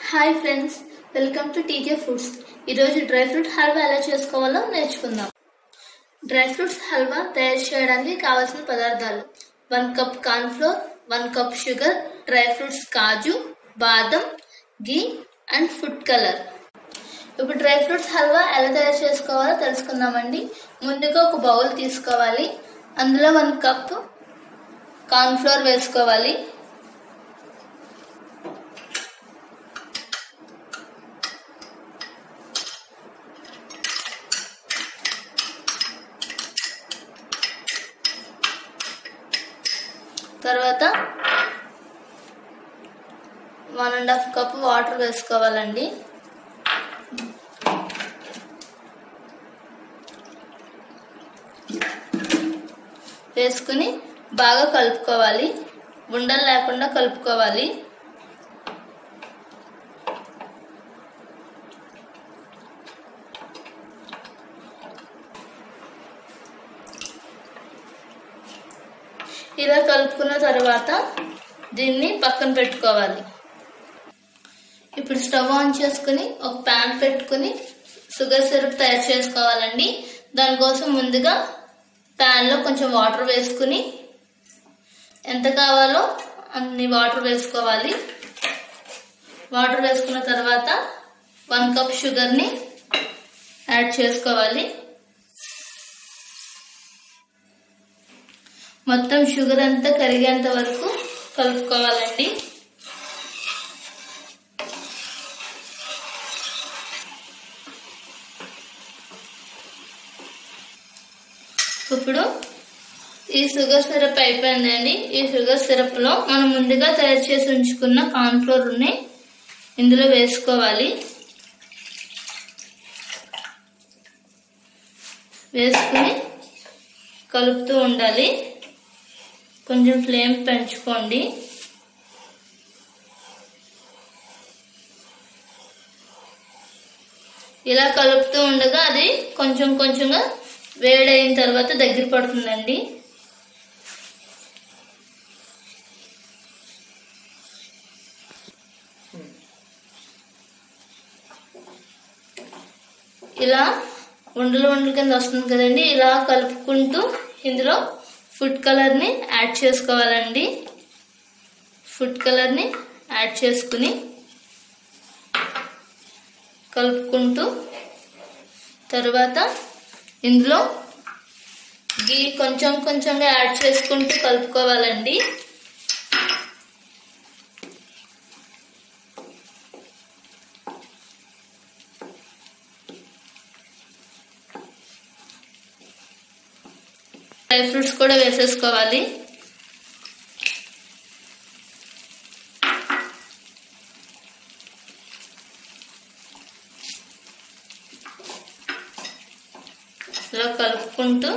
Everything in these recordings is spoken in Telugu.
hi friends welcome to TJ foods ఈరోజు డ్రై ఫ్రూట్ హల్వా ఎలా చేసుకోవాలో నేర్చుకుందాం డ్రై ఫ్రూట్స్ హల్వా తయారు చేయడానికి కావాల్సిన పదార్థాలు one cup cornflour one cup sugar dry fruits కాజు బాదం గీ అండ్ ఫుడ్ కలర్ ఇప్పుడు డ్రై ఫ్రూట్స్ హల్వా ఎలా తయారు చేసుకోవాలో తెలుసుకుందామండి ముందుగా ఒక బౌల్ తీసుకోవాలి అందులో వన్ కప్ కార్న్ఫ్లోర్ వేసుకోవాలి తర్వాత one and half cup water వేసుకోవాలండి వేసుకుని బాగా కలుపుకోవాలి ఉండలు లేకుండా కలుపుకోవాలి ఇలా కలుపుకున్న తర్వాత దీన్ని పక్కన పెట్టుకోవాలి ఇప్పుడు స్టవ్ ఆన్ చేసుకుని ఒక ప్యాన్ పెట్టుకుని షుగర్ సిరప్ తయారు చేసుకోవాలండి దానికోసం ముందుగా ప్యాన్లో కొంచెం వాటర్ వేసుకుని ఎంత కావాలో అన్ని వాటర్ వేసుకోవాలి వాటర్ వేసుకున్న తర్వాత వన్ కప్ షుగర్ని యాడ్ చేసుకోవాలి మొత్తం షుగర్ అంతా కరిగేంత వరకు కలుపుకోవాలండి ఇప్పుడు ఈ షుగర్ సిరప్ అయిపోయిందండి ఈ షుగర్ సిరప్ లో మనం ముందుగా తయారు చేసి ఉంచుకున్న కార్న్ఫ్లోర్ ని ఇందులో వేసుకోవాలి వేసుకుని కలుపుతూ ఉండాలి కొంచెం ఫ్లేమ్ పెంచుకోండి ఇలా కలుపుతూ ఉండగా అది కొంచెం కొంచెంగా వేడైన తర్వాత దగ్గర పడుతుందండి ఇలా ఉండలు ఉండలు కింద వస్తుంది కదండి ఇలా కలుపుకుంటూ ఇందులో ఫుడ్ కలర్ని యాడ్ చేసుకోవాలండి ఫుడ్ కలర్ని యాడ్ చేసుకుని కలుపుకుంటూ తర్వాత ఇందులో గీ కొంచెం కొంచెంగా యాడ్ చేసుకుంటూ కలుపుకోవాలండి డ్రై ఫ్రూట్స్ కూడా వేసేసుకోవాలి ఇలా కలుపుకుంటూ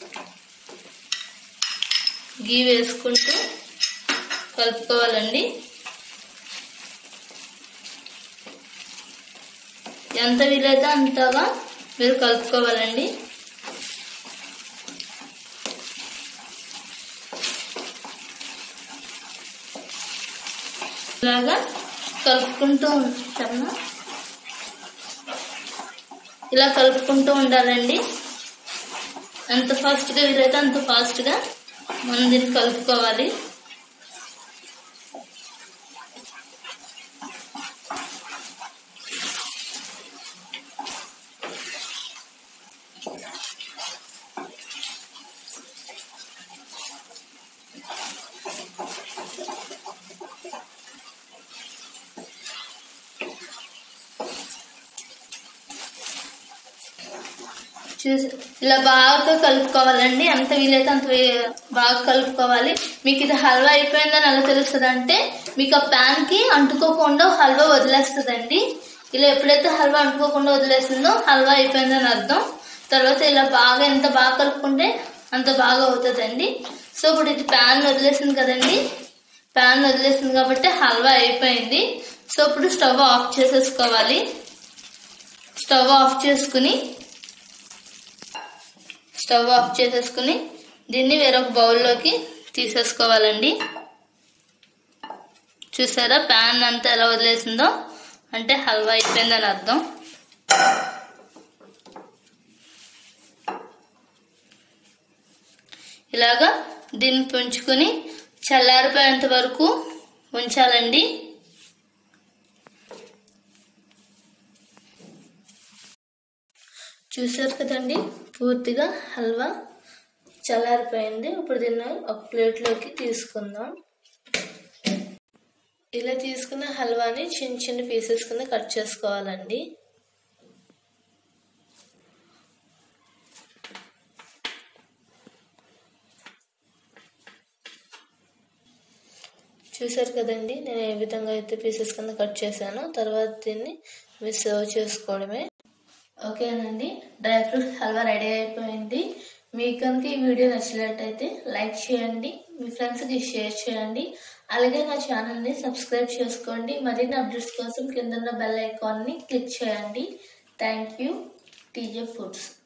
గీ వేసుకుంటూ కలుపుకోవాలండి ఎంత వీలైతే అంతగా మీరు కలుపుకోవాలండి ఇలాగా కలుపుకుంటూ ఉంటాను ఇలా కలుపుకుంటూ ఉండాలండి ఎంత ఫాస్ట్గా వీలైతే అంత ఫాస్ట్గా మనం దీన్ని కలుపుకోవాలి చూసి ఇలా బాగా కలుపుకోవాలండి ఎంత వీలైతే అంత వీ- బాగా కలుపుకోవాలి మీకు ఇది హల్వా అయిపోయిందని ఎలా తెలుస్తుంది అంటే మీకు ఆ ప్యాన్ కి అంటుకోకుండా హల్వా వదిలేస్తుందండి ఇలా ఎప్పుడైతే హల్వా అంటుకోకుండా వదిలేస్తుందో హల్వా అయిపోయిందని అర్థం తర్వాత ఇలా బాగా ఎంత బాగా కలుపుకుంటే అంత బాగా అవుతుందండి సో ఇప్పుడు ఇది ప్యాన్ వదిలేసింది కదండి ప్యాన్ వదిలేసింది కాబట్టి హల్వా అయిపోయింది సో ఇప్పుడు స్టవ్ ఆఫ్ చేసేసుకోవాలి స్టవ్ ఆఫ్ చేసుకుని స్టవ్ ఆఫ్ చేసేసుకుని దీన్ని వేరొక బౌల్లోకి తీసేసుకోవాలండి చూసారా ప్యాన్ అంతా ఎలా వదిలేసిందో అంటే హల్వా అయిపోయిందని అర్థం ఇలాగా దీన్ని పుంచుకుని చల్లారిపోయేంత వరకు ఉంచాలండి చూసారు కదండి పూర్తిగా హల్వా చల్లారిపోయింది ఇప్పుడు దీన్ని ఒక ప్లేట్లోకి తీసుకుందాం ఇలా తీసుకున్న హల్వాని చిన్న చిన్న పీసెస్ కింద కట్ చేసుకోవాలండి చూసారు కదండి నేను ఏ విధంగా అయితే పీసెస్ కింద కట్ చేశానో తర్వాత దీన్ని మీరు సర్వ్ చేసుకోవడమే ఓకేనండి డ్రై ఫ్రూట్ హల్వా రెడీ అయిపోయింది మీకు కనుక ఈ వీడియో నచ్చినట్టయితే లైక్ చేయండి మీ ఫ్రెండ్స్కి షేర్ చేయండి అలాగే నా ఛానల్ని సబ్స్క్రైబ్ చేసుకోండి మరిన్ని అప్డేట్స్ కోసం కింద ఉన్న బెల్ ఐకాన్ని క్లిక్ చేయండి థ్యాంక్ యూ టీజే ఫుడ్స్